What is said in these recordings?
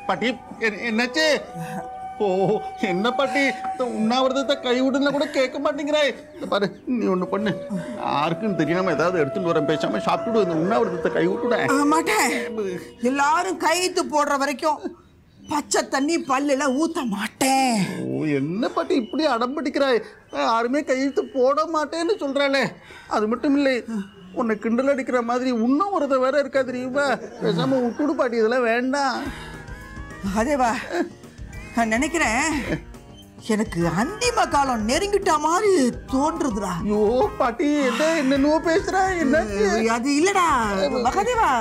பாட்டி என்ன- என்னாச்சு ஓ என்ன பாட்டி இந்த உண்ணாவிரதத்தை கை விடுனா கூட கேட்க மாட்டேங்கிறாய் இந்த பாரு நீ ஒண்ணு பண்ணு யாருக்கும் தெரியாம ஏதாவது எடுத்துட்டு வரேன் பேசாம சாப்பிட்டுடு இந்த உண்ணாவிரதத்தை கை விட்டுட ஆ, மாட்டேன் எல்லாரும் கைத்து போடுற வரைக்கும் பச்சை தண்ணி பல்லுல ஊத்த மாட்டேன் ஓ என்ன பாட்டி இப்படி அடம் பிடிக்கிறாய் யாருமே கையெழுத்து போட மாட்டேன்னு சொல்றாளே அது மட்டும் இல்லை உன்னை கிண்டல் அடிக்கிற மாதிரி இன்னும் ஒருத்த வேற இருக்கா தெரியுமா பேசாம விட்டுடு பாட்டி இதெல்லாம் வேண்டாம் அதேவா நான் நினைக்கிறேன் எனக்கு அந்திம காலம் நெருங்கிட்ட மாதிரி தோன்றுதுடா ஐயோ பாட்டி என்ன என்னென்னவோ பேசுற என்னாச்சு அது இல்லடா மகாதேவா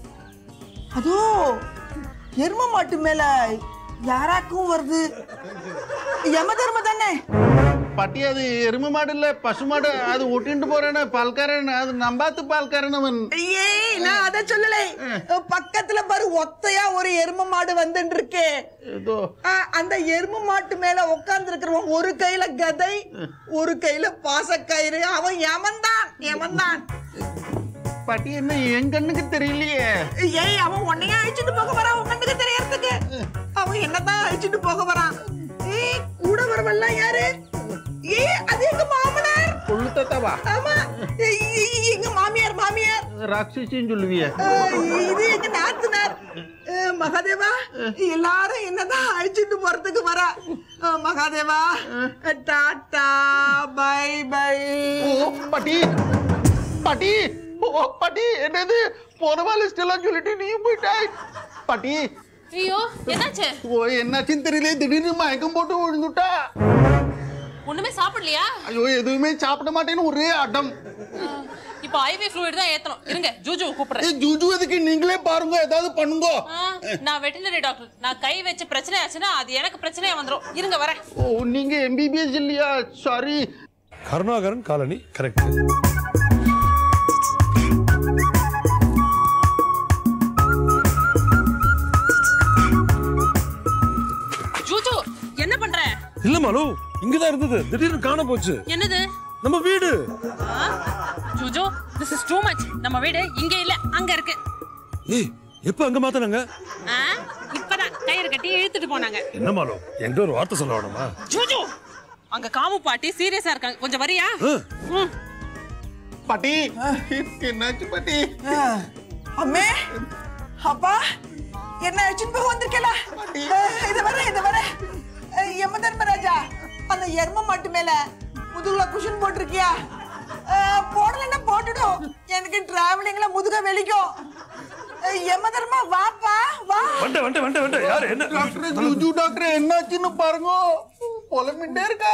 அதோ எரும மாட்டு மேல யாராக்கும் வருது யம தர்ம தானே பாட்டி அது எருமை மாடு இல்ல பசு மாடு அது ஒட்டிட்டு போறேன்னு பால்காரன் அது நம்பாத்து பால்காரன் அவன் ஏய் நான் அத சொல்லல பக்கத்துல பாரு ஒத்தையா ஒரு எரும மாடு வந்துட்டு இருக்கே ஏதோ ஆ, அந்த எரும மாட்டு மேல உட்கார்ந்து இருக்கிறவன் ஒரு கையில கதை ஒரு கையில பாசக்கயிறு அவன் யமன்தான் யமன்தான் பாட்டி என்ன என் கண்ணுக்கு தெரியலையே ஏய் அவன் உன்னைய அழிச்சிட்டு போக வரான் உன் கண்ணுக்கு தெரியறதுக்கு அவன் என்னதான் அழிச்சிட்டு போக வரான் ஏய் கூட வரவெல்லாம் யாரு ஏய் அது எங்க மாமனார் கொள்ளுத்தாவா ஆமா ஏய், ஏய், எங்க மாமியார் மாமியார் ராட்சசின்னு சொல்லுவிய அஹ், இது எங்க நாத்தனார் அஹ், மகாதேவா எல்லாரும் என்னதான் அழிச்சிட்டு போறதுக்கு வரா அஹ், மகாதேவா டாட்டா பை பை ஓ பாட்டி பாட்டி ஓ பாட்டி என்னது போனவா லிஸ்ட் எல்லாம் சொல்லிட்டு நீயும் போயிட்டாய் பாட்டி ஐயோ என்னாச்சு ஓ என்னாச்சுன்னு தெரியல திடீர்னு மயக்கம் போட்டு விழுந்துட்டா ஒண்ணுமே சாப்பிடலையா ஐயோ எதுவுமே சாப்பிட மாட்டேன்னு ஒரே அடம் இப்போ ஐவி ஃப்ளூயிட் தான் ஏத்தணும் இருங்க ஜூஜு கூப்பிடுறேன் ஏய், ஜூஜு எதுக்கு நீங்களே பாருங்க ஏதாவது பண்ணுங்க ஆ, நான் வெட்டினரி டாக்டர் நான் கை வச்சு பிரச்சனை ஆச்சுன்னா அது எனக்கு பிரச்சனையா வந்துரும் இருங்க வரேன் ஓ நீங்க எம்பிபிஎஸ் இல்லையா sorry Karunakaran colony correct Juju என்ன பண்ற இல்ல மாலு இங்கதான் இருந்தது திடீர்னு காண போச்சு என்னது நம்ம வீடு ஆ? Juju this is too much நம்ம வீடு இங்க இல்ல அங்க இருக்கு ஏய் எப்ப அங்க மாத்தினாங்க ஆ, இப்பதான் கயிறு கட்டி இழுத்துட்டு போனாங்க என்ன மாலு என்கிட்ட ஒரு வார்த்தை சொல்ல வேணுமா ஜூஜு அங்க காமு பாட்டி சீரியஸா இருக்காங்க கொஞ்சம் வரியா ஆ, ம். பாட்டி என்னாச்சு பாட்டி அஹ், அம்மே அப்பா என்ன அழிச்சிட்டு போக வந்திருக்கல இது வர இது வர அஹ், யம தர்மராஜா அந்த எரும மாட்டு மேல முதுகுல குஷன் போட்டிருக்கியா அஹ், போடலைன்னா போட்டுடும் எனக்கு டிராவலிங்ல முதுக வெளிக்கும் அஹ், யம தர்மா வாப்பா வா வந்துட்டேன் வந்துட்டேன் வந்துட்டேன் வந்துட்டேன் யாரு என்ன டாக்டர் ஜூஜு டாக்டர் என்னாச்சுன்னு பாருங்க புலம்பிட்டே இருக்கா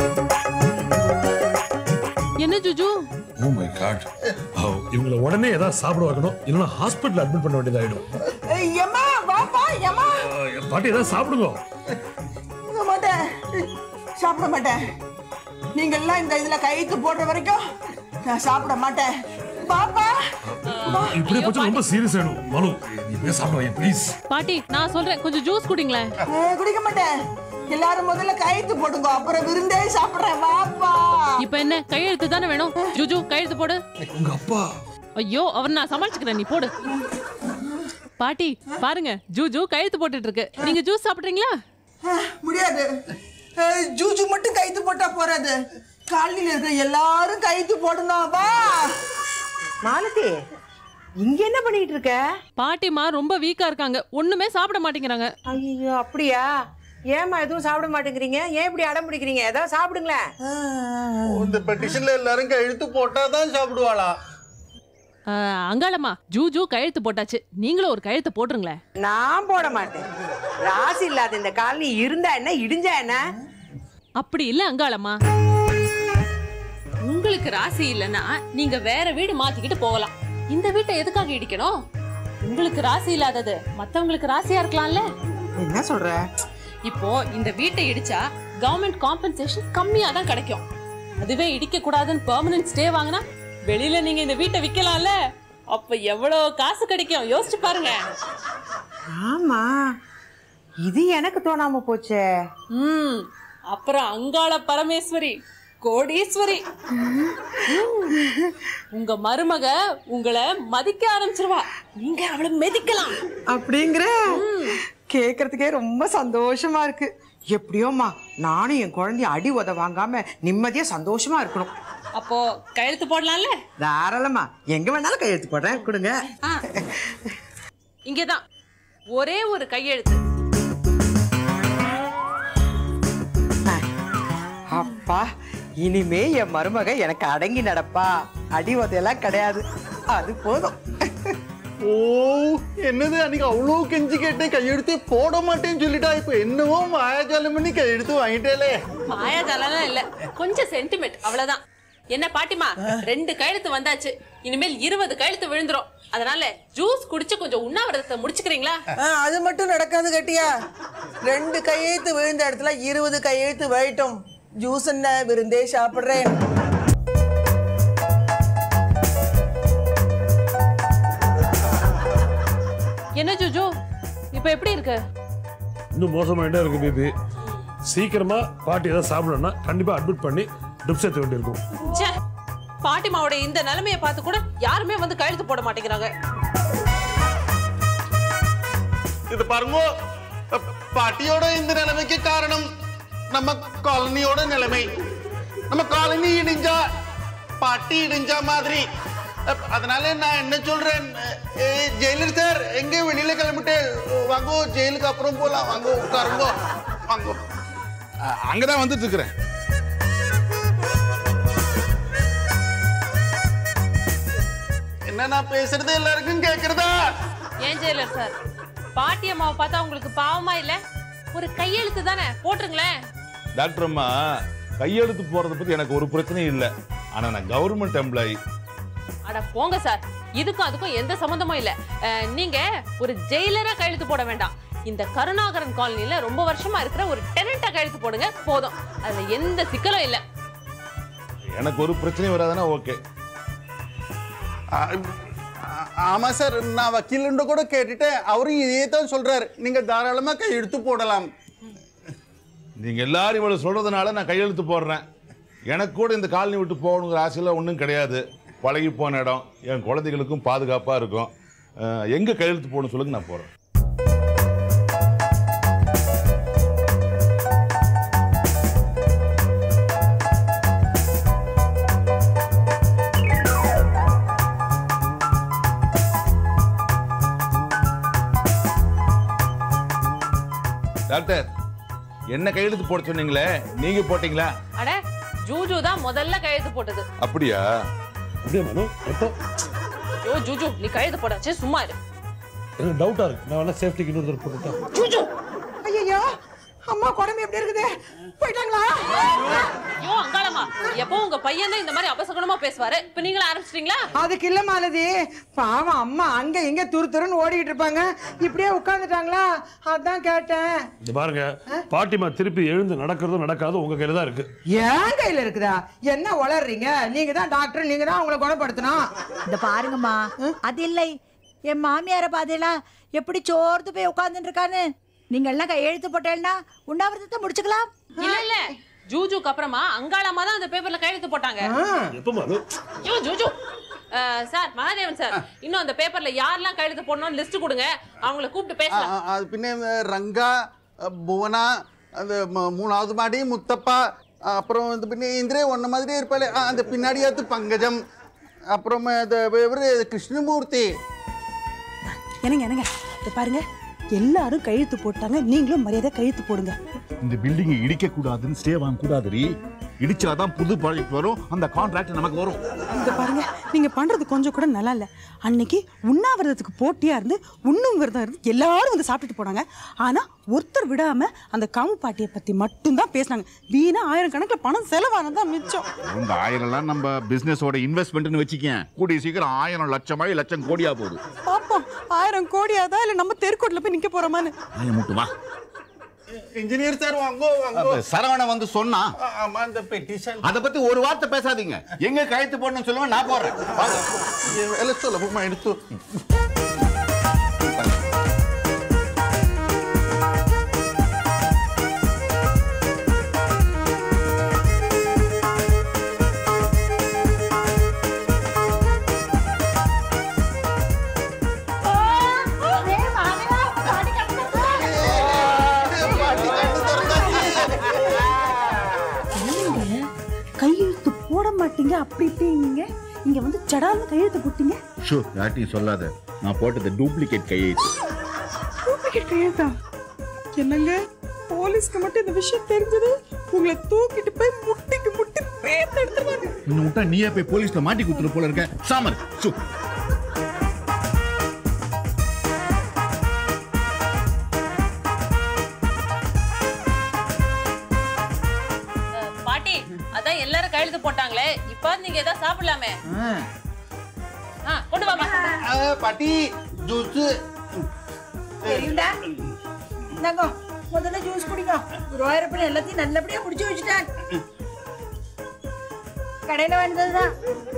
என்ன ஜூஜு ஓ மை காட் இவங்கள உடனே ஏதாவது சாப்பிட வைக்கணும் இல்லைன்னா ஹாஸ்பிட்டல் அட்மிட் பண்ண வேண்டியதாயிடும் அஹ், யமா வாப்பா யமா ஆ, பாட்டி ஏதாவது சாப்பிடுங்க சாப்பிட மாட்டேன் சாப்பிட மாட்டேன் நீங்க எல்லாம் இந்த இதுல கைத்து போடுற வரைக்கும் நான் சாப்பிட மாட்டேன் பாப்பா இப்படி போச்சு ரொம்ப சீரியஸ் ஆயிடும் மலு நீ போய் சாப்பிட வை ப்ளீஸ் பாட்டி நான் சொல்றேன் கொஞ்சம் ஜூஸ் குடிங்களேன் அஹ், குடிக்க மாட்டேன் எல்லாரும் முதல்ல கைத்து போடுங்க அப்புறம் விருந்தே சாப்பிடுறேன் வாப்பா இப்ப என்ன கையெழுத்து தானே வேணும் ஜூஜு கையெழுத்து போடு உங்க அப்பா ஐயோ அவர் நான் சமாளிச்சுக்கிறேன் நீ போடு பாட்டி பாருங்க ஜூஜு கையெழுத்து போட்டுட்டு இருக்கு நீங்க ஜூஸ் சாப்பிடுறீங்களா அஹ், முடியாது அஹ், ஜூஜு மட்டும் கைத்து போட்டா போறாது காலனில இருக்கிற எல்லாரும் கைத்து போடணும் வா மாலதி இங்க என்ன பண்ணிட்டு இருக்க பாட்டிமா ரொம்ப வீக்கா இருக்காங்க ஒண்ணுமே சாப்பிட மாட்டேங்கிறாங்க ஐயோ அப்படியா ஏமா எதுவும் சாப்பிட மாட்டேங்கிறீங்க ஏன் இப்படி அடம் பிடிக்கிறீங்க ஏதாவது சாப்பிடுங்களேன் இந்த பெட்டிஷன்ல எல்லாரும் கையெழுத்து போட்டாதான் சாப்பிடுவாளா ஆஹ், அங்காளம்மா ஜூஜு கையெழுத்து போட்டாச்சு நீங்களும் ஒரு கையெழுத்து போட்டுருங்களேன் நான் போட மாட்டேன் ராசி இல்லாத இந்த காலனி இருந்தா என்ன இடிஞ்சா என்ன அப்படி இல்ல அங்காளம்மா உங்களுக்கு ராசி இல்லைன்னா நீங்க வேற வீடு மாத்திக்கிட்டு போகலாம் இந்த வீட்டை எதுக்காக இடிக்கணும் உங்களுக்கு ராசி இல்லாதது மத்தவங்களுக்கு ராசியா இருக்கலாம்ல என்ன சொல்ற இப்போ இந்த வீட்டை இடிச்சா கவர்மெண்ட் காம்பன்சேஷன் கம்மியா தான் கிடைக்கும் அதுவே இடிக்க கூடாதுன்னு பெர்மனன்ட் ஸ்டே வாங்கினா வெளியில நீங்க இந்த வீட்டை விக்கலாம்ல அப்ப எவ்வளவு காசு கிடைக்கும் யோசிச்சு பாருங்க ஆமா இது எனக்கு தோணாம போச்சே ம் அப்புறம் அங்காள பரமேஸ்வரி கோடீஸ்வரி ம். உங்க மருமக உங்களை மதிக்க ஆரம்பிச்சிருவா நீங்க அவளை மெதிக்கலாம் அப்படிங்கிற கேட்கறதுக்கே ரொம்ப சந்தோஷமா இருக்கு எப்படியோம்மா நானும் என் குழந்தைய அடி உத வாங்காம நிம்மதியா சந்தோஷமா இருக்கணும் அப்போ கையெழுத்து போடலாம்ல தாராளமா எங்க வேணாலும் கையெழுத்து போடுறேன் கொடுங்க ஆ. இங்கதான் ஒரே ஒரு கையெழுத்து அப்பா இனிமே என் மருமக எனக்கு அடங்கி நடப்பா அடி உதையெல்லாம் கிடையாது அது போதும் ஓ என்னது அன்னைக்கு அவ்வளோ கெஞ்சி கேட்டேன் கையெழுத்தே போட மாட்டேன்னு சொல்லிட்டா இப்போ என்னவோ மாயாஜாலம் பண்ணி கையெழுத்து வாங்கிட்டேலே மாயாஜாலாம் இல்ல கொஞ்சம் சென்டிமெண்ட் அவ்வளவுதான் என்ன பாட்டிமா ரெண்டு கையெழுத்து வந்தாச்சு இனிமேல் இருபது கையெழுத்து விழுந்துரும் அதனால ஜூஸ் குடிச்சு கொஞ்சம் உண்ணாவிரதத்தை முடிச்சுக்கிறீங்களா ஆ, அது மட்டும் நடக்காது கட்டியா ரெண்டு கையெழுத்து விழுந்த இடத்துல இருபது கையெழுத்து வைட்டும் ஜூஸ் என்ன விருந்தே சாப்பிடுறேன் என்ன ஜூஜு இப்ப எப்படி இருக்கு இன்னும் மோசமாயிட்டே இருக்கு பேபி சீக்கிரமா பாட்டி ஏதாவது சாப்பிடணும்னா கண்டிப்பா அட்மிட் பண்ணி ட்ரிப்ஸ் ஏற்ற வேண்டியிருக்கும் ச்சே பாட்டிமாவோட இந்த நிலைமையை பார்த்து கூட யாருமே வந்து கையெழுத்து போட மாட்டேங்கிறாங்க இது பாருங்க பாட்டியோட இந்த நிலைமைக்கு காரணம் நம்ம காலனியோட நிலைமை நம்ம காலனி இடிஞ்சா பாட்டி இடிஞ்சா மாதிரி அப், அதனால நான் என்ன சொல்றேன் ஏய், ஜெயிலர் சார் எங்க வெளியில கிளம்பிட்டு வாங்கோ ஜெயிலுக்கு அப்புறம் போலாம் வாங்கோ உட்காருங்கோ வாங்கோ அ- அங்கதான் வந்துட்டு இருக்கிறேன் என்ன நான் பேசுறது எல்லாருக்கும் கேக்குறதா ஏன் ஜெயலர் சார் பாட்டி அம்மாவை பார்த்தா உங்களுக்கு பாவமா இல்ல ஒரு கையெழுத்து தானே போட்டுருங்களேன் டாக்டர் அம்மா கையெழுத்து போறத பத்தி எனக்கு ஒரு பிரச்சனையும் இல்லை ஆனா நான் கவர்மெண்ட் எம்ப்ளாயி அட போங்க சார் இதுக்கும் அதுக்கும் எந்த சம்மந்தமும் இல்ல அஹ், நீங்க ஒரு ஜெயிலரா கையெழுத்து போட வேண்டாம் இந்த கருணாகரன் காலனில ரொம்ப வருஷமா இருக்கிற ஒரு டெனண்டா கையெழுத்து போடுங்க போதும் அதுல எந்த சிக்கலும் இல்ல எனக்கு ஒரு பிரச்சனையும் வராதுன்னா ஓகே ஆ, ஆ- ஆமா சார் நான் வக்கீலுண்ட கூட கேட்டுட்டேன் அவரும் இதே தான் சொல்றாரு நீங்க தாராளமா கையெழுத்து போடலாம் நீங்க எல்லாரும் இவ்வளவு சொல்றதுனால நான் கையெழுத்து போடுறேன் எனக்கு கூட இந்த காலனி விட்டு போகணுங்கிற ஆசையெல்லாம் ஒன்றும் கிடையாது பழகி போன இடம் என் குழந்தைகளுக்கும் பாதுகாப்பாக இருக்கும் அஹ், எங்க கையெழுத்து போடணும் சொல்லுங்க நான் போறேன் டாக்டர் என்ன கையெழுத்து போட சொன்னீங்களே நீங்க போட்டீங்களா அட ஜூஜு தான் முதல்ல கையெழுத்து போட்டது அப்படியா அப்படியே மனு எப்போ ஐயோ ஜூஜு நீ கையெழுத்து போடாச்சே சும்மா இரு எனக்கு டவுட்டா இருக்கு நான் வேணா சேஃப்டிக்கு இன்னொரு தடவை போட்டுட்டேன் ஜூஜு ஐயோ அம்மா குழம்பு எப்படி இருக்குது போயிட்டாங்களா ஐயோ அங்காளம்மா எப்போ உங்க பையன் தான் இந்த மாதிரி அபசகுணமா பேசுவாரு இப்ப நீங்களும் ஆரம்பிச்சிட்டீங்களா அதுக்கு இல்ல மாலதி பாவம் அம்மா அங்க இங்க துரு துருன்னு ஓடிக்கிட்டு இருப்பாங்க இப்படியே உட்காந்துட்டாங்களா அதான் கேட்டேன் இந்த பாருங்க பாட்டிமா திருப்பி எழுந்து நடக்கிறதும் நடக்காதும் உங்க கையில தான் இருக்கு ஏன் கையில இருக்குதா என்ன வளர்றீங்க நீங்க தான் டாக்டர் நீங்க தான் அவங்கள குணப்படுத்தணும் இந்த பாருங்கம்மா அது இல்லை என் மாமியாரை பாத்தீங்களா எப்படி சோர்ந்து போய் உட்கார்ந்துட்டு இருக்கான்னு நீங்க எல்லாம் கையெழுத்து போட்டேன்னா உண்ணாவிரதத்தை முடிச்சுக்கலாம் இல்ல இல்ல ஜூஜுக்கு அப்புறமா அங்காளம்மா தான் அந்த பேப்பர்ல கையெழுத்து போட்டாங்க எப்போ மனு ஐயோ ஜூஜு அஹ், சார் மகாதேவன் சார் இன்னும் அந்த பேப்பர்ல யாரெல்லாம் கையெழுத்து போடணும்னு லிஸ்ட் கொடுங்க அவங்கள கூப்பிட்டு ஆ, பேசலாம் ஆ, அது பின்ன இந்த ரங்கா அ, புவனா அந்த ம- மூணாவது மாடி முத்தப்பா அப்புறம் இந்த பின்ன இந்திரே ஒன்ன மாதிரியே இருப்பாளே ஆ, அந்த பின்னாடியாத்து பங்கஜம் அப்புறம் இந்த இவரு கிருஷ்ணமூர்த்தி என்னங்க என்னங்க இதை பாருங்க எல்லாரும் கையெழுத்து போட்டாங்க நீங்களும் மரியாதை கையெழுத்து போடுங்க இந்த பில்டிங் இடிக்க கூடாதுன்னு ஸ்டே வாங்க கூடாதுரி இடிச்சாதான் புது ப்ராஜெக்ட் வரும் அந்த கான்ட்ராக்ட் நமக்கு வரும் இதை பாருங்க நீங்க பண்றது கொஞ்சம் கூட நல்லா இல்ல அன்னைக்கு உண்ணாவிரதத்துக்கு போட்டியா இருந்து உண்ணும் விரதம் இருந்து எல்லாரும் வந்து சாப்பிட்டுட்டு போனாங்க ஆனா ஒருத்தர் விடாம அந்த காமு பாட்டியை பத்தி மட்டும்தான் பேசினாங்க வீணா ஆயிரம் கணக்குல பணம் செலவானதான் மிச்சம் இந்த ஆயிரம்லாம் நம்ம பிசினஸோட இன்வெஸ்ட்மெண்ட்னு வச்சுக்கேன் கூடிய சீக்கிரம் ஆயிரம் லட்சமாயி லட்சம் கோடியா போகுது பாப்போம் ஆயிரம் கோடியாதான் இல்ல நம்ம தெருக்கோட்டில் போய் நிக்க போறோமான்னு ஆய மூட்டு வா இன்ஜினியர் சார் வாங்கோ வாங்கோ சரவணன் வந்து சொன்னா ஆ, ஆமா அந்த பெட்டிஷன் அதை பத்தி ஒரு வார்த்தை பேசாதீங்க எங்க கையெழுத்து போடணும்னு சொல்லுவேன் நான் போடுறேன் வாங்க. எல்லாம் சுலபமா எடுத்து இங்க வந்து சடால்னு கையெழுத்து போட்டீங்க ஷோ யார்ட்டையும் சொல்லாத நான் போட்டது டூப்ளிகேட் கையெழுத்து டூப்ளிகேட் கையெழுத்தா என்னங்க போலீஸ்க்கு மட்டும் இந்த விஷயம் தெரிஞ்சது உங்களை தூக்கிட்டு போய் முட்டிக்கு முட்டி பேர்த்து எடுத்துருவாங்க இன்னும் விட்டா நீயே போய் போலீஸ்ல மாட்டி கொடுத்துரு போல இருக்க சாமர் ஷோ அஹ், பாட்டி அதான் எல்லாரும் கையெழுத்து போட்டாங்களே இப்ப நீங்க ஏதாவது சாப்பிடலாமே ஆ, கொண்டு வாமா பாட்டி ஜூஸ் தெரியும்டா இந்தாங்க முதல்ல ஜூஸ் குடிங்க குருவாயூரப்பன் எல்லாத்தையும் நல்லபடியா முடிச்சு வச்சுட்டான் கடையில வேண்டதுதான்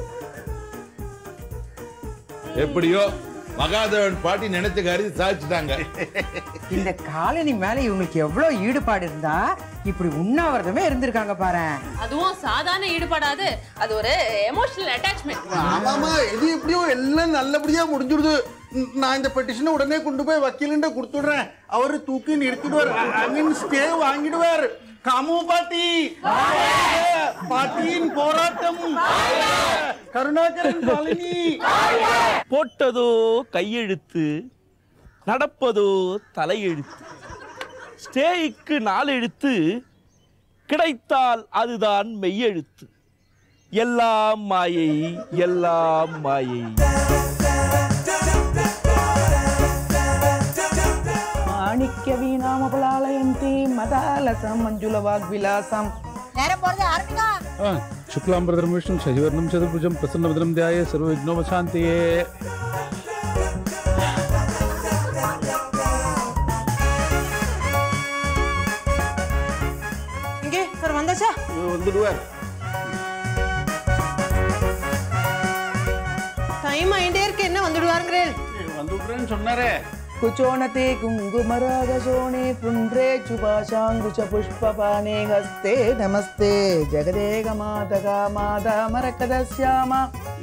எப்படியோ மகாதேவன் பாட்டி நினைச்ச காரியம் சாதிச்சுட்டாங்க இந்த காலனி மேல இவங்களுக்கு எவ்வளவு ஈடுபாடு இருந்தா இப்படி உண்ணாவிரதமே இருந்திருக்காங்க பாரு அதுவும் சாதாரண ஈடுபடாது அது ஒரு எமோஷனல் அட்டாச்மெண்ட் ஆமாமா இது எப்படியோ எல்லாம் நல்லபடியா முடிஞ்சிருது ம், நான் இந்த பெட்டிஷனை உடனே கொண்டு போய் வக்கீலுண்ட கொடுத்துடுறேன் அவரு தூக்கி நிறுத்திடுவார் ஐ மீன் ஸ்டே வாங்கிடுவார் காமு பாட்டி பாட்டியின் போராட்டம் கருணாகரன் காலனி போட்டதோ கையெழுத்து நடப்பதோ தலையெழுத்து ஸ்டேய்க்கு நாலெழுத்து கிடைத்தால் அதுதான் மெய்யெழுத்து எல்லாம் மாயை எல்லாம் மாயை மாணிக்க வீணாமபலாலயந்தி மதாலசம் மஞ்சுள வாக்விலாசம் நேரம் போறது ஆரம்பிங்க శుక్లాంబరధరం విష్ణు శశివర్ణం చతుర్భుజం ప్రసన్నవదనం ధ్యాయ సర్వవిఘ్నోపశాంతియే இங்கே சார் வந்தாச்சா வந்துடுவார் டைம் ஆயிட்டே இருக்கு என்ன வந்துடுவாருங்கிறேன் வந்துடுறேன்னு சொன்னாரே कुचोणते कुङ्कुमरागशोणे पुण्ड्रे चुपाशाङ्कुश पुष्पपाणे हस्ते नमस्ते जगदेकमातका माता मरकदश्यामा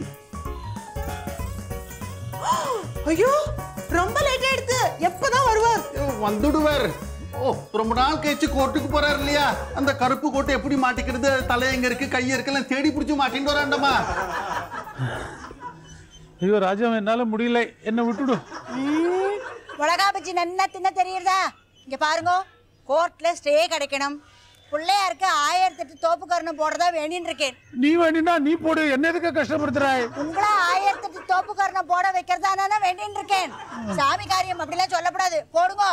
ஐயோ ரொம்ப லேட் ஆயிடுது எப்பதான் வருவார் வந்துடுவார் ஓ ரொம்ப நாள் கழிச்சு கோர்ட்டுக்கு போறாரு இல்லையா அந்த கருப்பு கோட்டை எப்படி மாட்டிக்கிறது தலை எங்க இருக்கு கை இருக்குல்லாம் தேடி பிடிச்சு மாட்டின்னு வராண்டமா ஐயோ ராஜா என்னால முடியல என்ன விட்டுடு மிளகா பஜ்ஜி நன்னா தின்ன தெரியுறதா இங்க பாருங்க கோர்ட்ல ஸ்டே கிடைக்கணும் பிள்ளையாருக்கு ஆயிரத்தி எட்டு தோப்புக்கரணம் போடுறதா வேண்டின்னு இருக்கேன் நீ வேண்டினா நீ போடு என்ன எதுக்கு கஷ்டப்படுத்துறாய் உங்களா ஆயிரத்தி எட்டு தோப்புக்கரணம் போட வைக்கிறதா வேண்டின்னு இருக்கேன் சாமி காரியம் அப்படிலாம் சொல்லக்கூடாது போடுங்க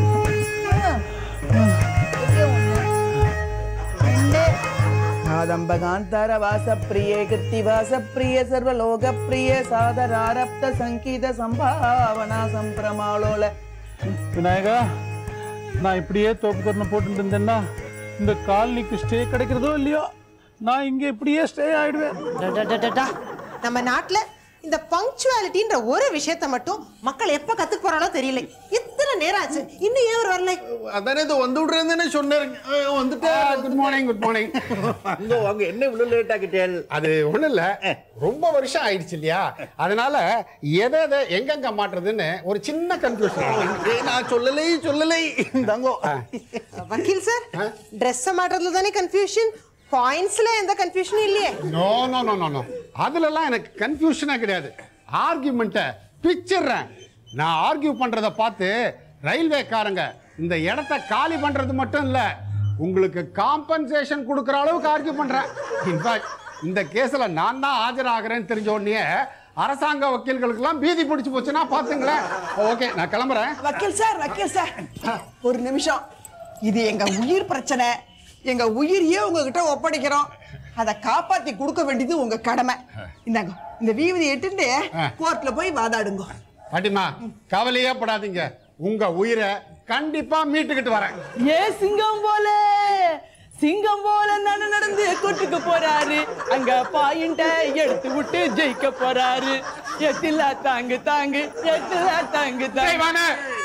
ரெண்டு कादम्बकान्तर वासप्रिये कृत्तिवासप्रिय सर्वलोकप्रिय सादरारप्त सङ्गीत सम्भावना सम्प्रमालोल விநாயகா நான் இப்படியே தோப்புக்கரணம் போட்டுட்டு இருந்தேன்னா இந்த காலனிக்கு ஸ்டே கிடைக்கிறதோ இல்லையோ நான் இங்க இப்படியே ஸ்டே ஆயிடுவேன் நம்ம நாட்டுல இந்த பங்க்சுவாலிட்டின்ற ஒரு விஷயத்த மட்டும் மக்கள் எப்ப கத்துக்க போறானோ தெரியல இத்தனை நேரம் ஆச்சு இன்னும் ஏன் அவர் வரல அதானே இது வந்து விடுறேன்னு சொன்னாருங்க அஹ் வந்துட்டு குட் மார்னிங் குட் மார்னிங் அங்க வாங்க என்ன இவ்வளவு லேட் ஆகிட்டேன் அது ஒண்ணும் இல்ல ரொம்ப வருஷம் ஆயிடுச்சு இல்லையா அதனால எதை எதை எங்கெங்க மாட்டுறதுன்னு ஒரு சின்ன கன்ஃபியூஷன் நான் சொல்லலை சொல்லலை தாங்கோ வக்கீல் சார் ட்ரெஸ் மாட்டுறதுல தானே கன்ஃபியூஷன் பாயிண்ட்ஸ்ல எந்த கன்ஃபியூஷனும் இல்லையே no no no no no அதுலலாம் எனக்கு கன்ஃபியூஷனே கிடையாது ஆர்கியூமெண்ட்டை பிச்சிடுறேன் நான் ஆர்கியூ பண்றத பார்த்து ரயில்வேக்காரங்க இந்த இடத்த காலி பண்றது மட்டும் இல்ல உங்களுக்கு காம்பன்சேஷன் கொடுக்குற அளவுக்கு ஆர்கியூ பண்றேன் இன்ஃபேக்ட் இந்த கேஸ்ல நான் தான் ஆஜராகிறேன்னு தெரிஞ்ச உடனே அரசாங்க வக்கீல்களுக்கெல்லாம் பீதி பிடிச்சு போச்சுன்னா பாத்துங்களேன் ஓகே நான் கிளம்புறேன் வக்கீல் சார் வக்கீல் சார் ஒரு நிமிஷம் இது எங்க உயிர் பிரச்சனை எங்க உயிரையே உங்ககிட்ட ஒப்படைக்கிறோம் அதை காப்பாத்தி கொடுக்க வேண்டியது உங்க கடமை இந்தாங்க இந்த வீவதி எட்டுண்டு கோர்ட்ல போய் வாதாடுங்க பாட்டிமா கவலையே படாதீங்க உங்க உயிரை கண்டிப்பா மீட்டுக்கிட்டு வரேன் ஏ சிங்கம் போல சிங்கம் போல நட நடந்து கூட்டுக்கு போறாரு அங்க பாயிண்ட எடுத்து விட்டு ஜெயிக்க போறாரு எத்திலா தாங்கு தாங்கு எத்திலா தாங்கு தாங்கு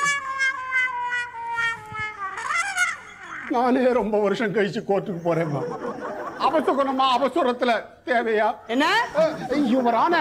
நானே ரொம்ப வருஷம் கழிச்சு கோர்ட்டுக்கு போறேம்மா அவசகுணமா அவசரத்துல தேவையா என்ன யுவரான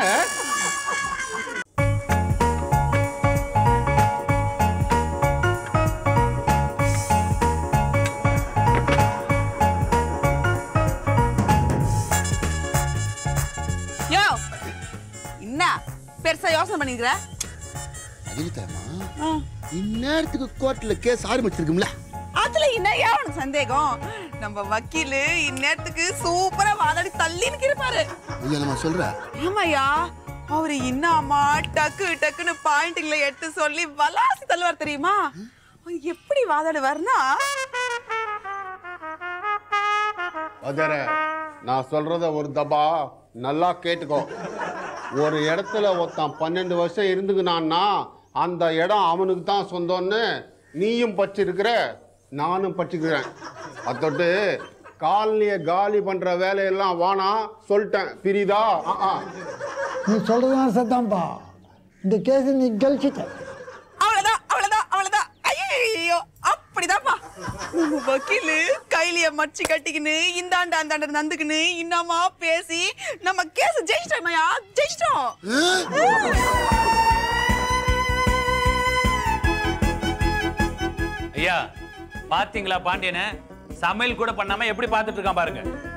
யோ என்ன பெருசா யோசனை பண்ணிக்கிற அஜிதாமா இந்நேரத்துக்கு கோர்ட்ல கேஸ் ஆரம்பிச்சிருக்கும்ல அதுல என்ன ஏன் உனக்கு சந்தேகம் நம்ம வக்கீலு இந்நேரத்துக்கு சூப்பரா வாதாடி தள்ளி நிற்கிருப்பாரு இல்ல நம்ம சொல்ற ஆமாயா அவரு இன்னாமா டக்கு டக்குன்னு பாயிண்ட்களை எடுத்து சொல்லி வலாசி தள்ளுவார் தெரியுமா அவர் எப்படி வாதாடுவார்னா அதர நான் சொல்றத ஒரு தபா நல்லா கேட்டுக்கோ ஒரு இடத்துல ஒருத்தன் பன்னெண்டு வருஷம் இருந்துக்குனான்னா அந்த இடம் அவனுக்கு தான் சொந்தம்னு நீயும் பற்றிருக்கிற நானும் பற்றிக்கிறேன் அதோட்டு காலனியை காலி பண்ற வேலையெல்லாம் வானா சொல்லிட்டேன் பிரிதா ஆ, ஆ. நீ சொல்றதுதான் சத்தாம்பா இந்த கேஸ் நீ கழிச்சிட்ட அவ்வளவுதான் அவ்வளவுதான் அவ்வளவுதான் ஐயோ அப்படிதான்ப்பா உங்க வக்கீலு கைலிய மடிச்சு கட்டிக்கின்னு இந்தாண்ட அந்தாண்ட நந்துக்கின்னு இன்னமா பேசி நம்ம கேஸ் ஜெயிச்சிட்டோமையா ஜெயிச்சிட்டோம் ஐயா பாத்தீங்களா பாண்டியனை சமையல் கூட பண்ணாம எப்படி பார்த்துட்டு இருக்கான் பாருங்க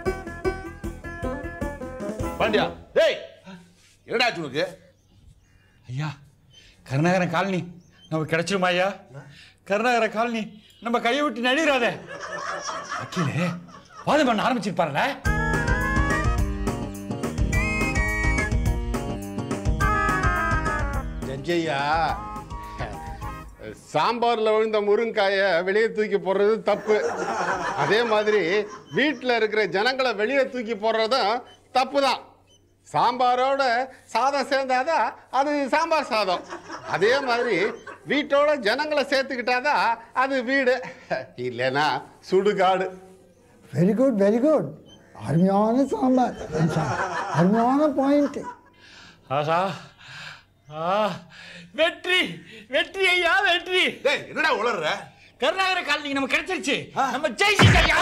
பாண்டியா டேய் என்னடா ஆச்சு உனக்கு ஐயா கருணாகரன் காலனி நமக்கு கிடைச்சிருமா ஐயா கருணாகர காலனி நம்ம கையை விட்டு நடிகிறாதே வக்கீலே வாதம் பண்ண ஆரம்பிச்சிருப்பாருல ஜட்ஜையா சாம்பார்ல விழுந்த முருங்காய வெளியே தூக்கி போடுறது தப்பு அதே மாதிரி வீட்டில் இருக்கிற ஜனங்களை வெளியே தூக்கி போடுறதும் தப்பு தான் சாம்பாரோட சாதம் சேர்ந்தாதான் அது சாம்பார் சாதம் அதே மாதிரி வீட்டோட ஜனங்களை சேர்த்துக்கிட்டாதான் அது வீடு இல்லைன்னா சுடுகாடு வெரி குட் வெரி குட் அருமையான சாம்பார் அருமையான பாயிண்ட் ஆஹா ஆ வெற்றி வெற்றி ஐயா வெற்றி என்னடா உளர்ற கருணாகர காலனிக்கு நம்ம கிடைச்சிருச்சு நம்ம ஜெயிச்சிட்டோம் ஐயா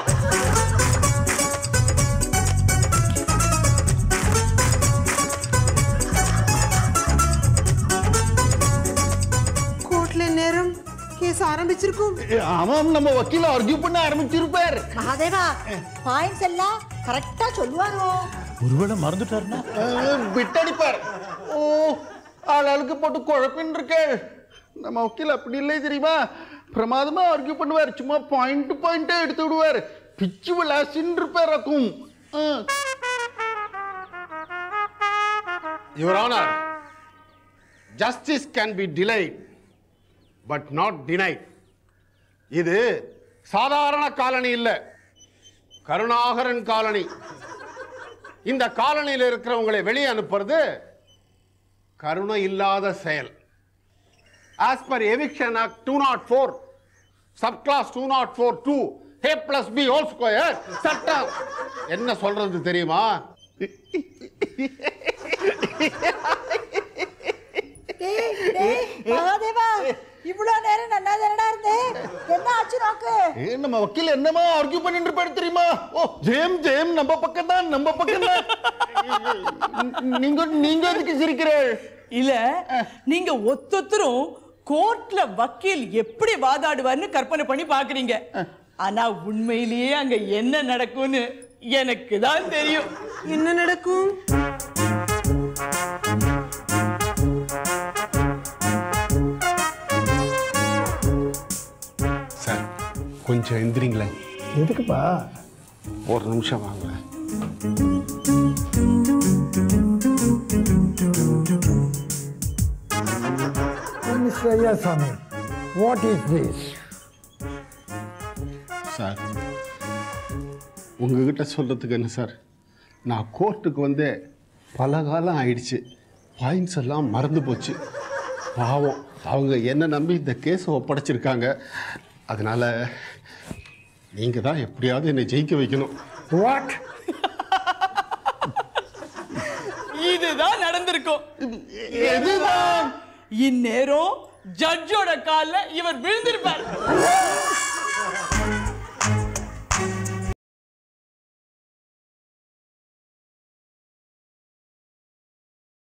கோர்ட்ல நேரம் கேஸ் ஆரம்பிச்சிருக்கும் ஆமாம் நம்ம வக்கீல ஆர்கியூ பண்ண ஆரம்பிச்சிருப்பார் மகாதேவா பாயிண்ட்ஸ் எல்லாம் கரெக்டா சொல்லுவாரோ ஒருவேளை மறந்துட்டாருன்னா விட்டடிப்பார் ஓ ஆளாளுக்கு போட்டு குழப்பின்னு இருக்கு நம்ம வக்கீல் அப்படி இல்லை தெரியுமா பிரமாதமா ஆர்கியூ பண்ணுவார் சும்மா பாயிண்ட் பாயிண்டே எடுத்து விடுவார் பிச்சு விளாசின்னு இருப்பார் அக்கும் your honour justice can be delayed but not denied இது சாதாரண காலனி இல்ல கருணாகரன் காலனி இந்த காலனியில் இருக்கிறவங்களை வெளியே அனுப்புறது கருணை இல்லாத செயல் as per eviction act two not four sub clause two not four two A plus B whole square சட்டம் என்ன சொல்றது தெரியுமா டேய், டேய், மகாதேவா இவ்வளவு நேரம் நல்லா தானடா இருந்தேன் என்ன ஆச்சு நோக்கு ஏ, நம்ம வக்கீல் என்னமா ஆர்கியூ பண்ணிட்டு இருப்பாரு தெரியுமா ஓ ஜெயம் ஜெயம் நம்ம பக்கம் தான் நம்ம பக்கம் தான் நீங்க நீங்க எதுக்கு சிரிக்கிறீர்கள் இல்ல நீங்க ஒத்தொத்தரும் கோர்ட்ல வக்கீல் எப்படி வாதாடுவார்னு கற்பனை பண்ணி பாக்குறீங்க ஆனா உண்மையிலேயே அங்க என்ன நடக்கும்னு எனக்கு தான் தெரியும் என்ன நடக்கும் சார் கொஞ்சம் எந்திரிங்களேன் எதுக்குப்பா ஒரு நிமிஷம் வாங்க mister Ayyasamy what is this sir உங்ககிட்ட சொல்கிறதுக்கு என்ன சார் நான் கோர்ட்டுக்கு வந்து பல காலம் ஆயிடுச்சு பாயிண்ட்ஸ் எல்லாம் மறந்து போச்சு பாவம் அவங்க என்ன நம்பி இந்த கேஸை ஒப்படைச்சிருக்காங்க அதனால நீங்கள் தான் எப்படியாவது என்னை ஜெயிக்க வைக்கணும் வாட் இதுதான் நடந்திருக்கும் எதுதான் இந்நேரம் ஜட்ஜோட கால்ல இவர் விழுந்திருப்பார்